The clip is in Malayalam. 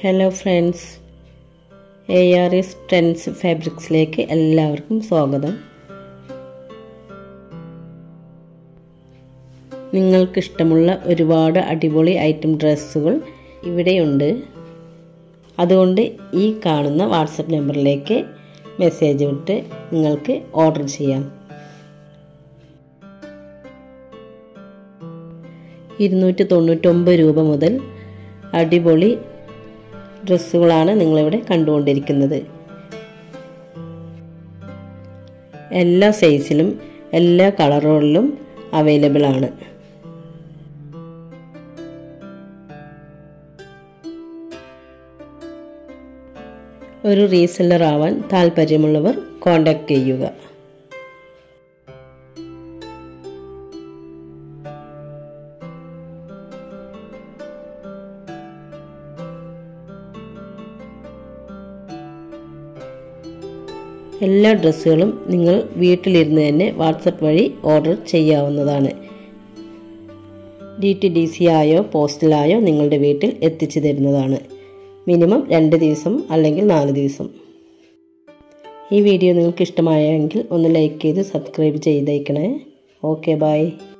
hello friends A R S trends ഫാബ്രിക്സിലേക്ക് എല്ലാവർക്കും സ്വാഗതം നിങ്ങൾക്കിഷ്ടമുള്ള ഒരുപാട് അടിപൊളി ഐറ്റം ഡ്രസ്സുകൾ ഇവിടെയുണ്ട് അതുകൊണ്ട് ഈ കാണുന്ന വാട്സപ്പ് നമ്പറിലേക്ക് മെസ്സേജ് വിട്ട് നിങ്ങൾക്ക് ഓർഡർ ചെയ്യാം ഇരുന്നൂറ്റി തൊണ്ണൂറ്റൊമ്പത് രൂപ മുതൽ അടിപൊളി ഡ്രസ്സുകളാണ് നിങ്ങളിവിടെ കണ്ടുകൊണ്ടിരിക്കുന്നത് എല്ലാ സൈസിലും എല്ലാ കളറുകളിലും അവൈലബിൾ ആണ് ഒരു റീസെല്ലർ ആവാൻ താല്പര്യമുള്ളവർ കോണ്ടാക്ട് ചെയ്യുക എല്ലാ ഡ്രസ്സുകളും നിങ്ങൾ വീട്ടിലിരുന്ന് തന്നെ വാട്സപ്പ് വഴി ഓർഡർ ചെയ്യാവുന്നതാണ് ഡി ടി ഡി സി ആയോ പോസ്റ്റലായോ നിങ്ങളുടെ വീട്ടിൽ എത്തിച്ചു തരുന്നതാണ് മിനിമം രണ്ട് ദിവസം അല്ലെങ്കിൽ നാല് ദിവസം ഈ വീഡിയോ നിങ്ങൾക്ക് ഇഷ്ടമായെങ്കിൽ ഒന്ന് ലൈക്ക് ചെയ്ത് സബ്സ്ക്രൈബ് ചെയ്തേക്കണേ ഓക്കെ ബൈ